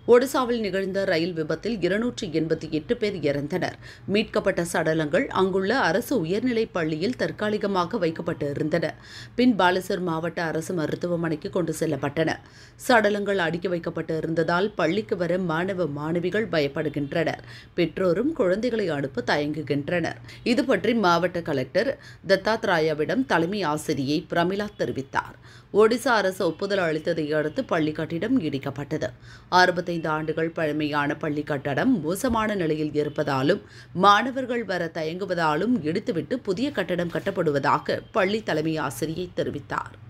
ஒடிசாவில் நிகழ்ந்த ரயில் விபத்தில் இருநூற்றி எண்பத்தி எட்டு பேர் இறந்தனர் மீட்கப்பட்ட சடலங்கள் அங்குள்ள அரசு உயர்நிலைப் பள்ளியில் தற்காலிகமாக வைக்கப்பட்டு இருந்தன பின் பாலசர் மாவட்ட அரசு மருத்துவமனைக்கு கொண்டு செல்லப்பட்டன சடலங்கள் அடுக்கி வைக்கப்பட்டு இருந்ததால் பள்ளிக்கு வர மாணவ மாணவிகள் பயப்படுகின்றனர் பெற்றோரும் குழந்தைகளை அனுப்ப தயங்குகின்றனர் இது பற்றி மாவட்ட கலெக்டர் தத்தாத்ராயாவிடம் தலைமை ஆசிரியை பிரமிளா தெரிவித்தார் ஒடிசா அரசு ஒப்புதல் அளித்ததை அடுத்து பள்ளி கட்டிடம் இடிக்கப்பட்டது அறுபத்தைந்து ஆண்டுகள் பழமையான பள்ளி கட்டடம் மோசமான நிலையில் இருப்பதாலும் மாணவர்கள் வர தயங்குவதாலும் இடித்துவிட்டு புதிய கட்டடம் கட்டப்படுவதாக பள்ளி தலைமை ஆசிரியை தெரிவித்தார்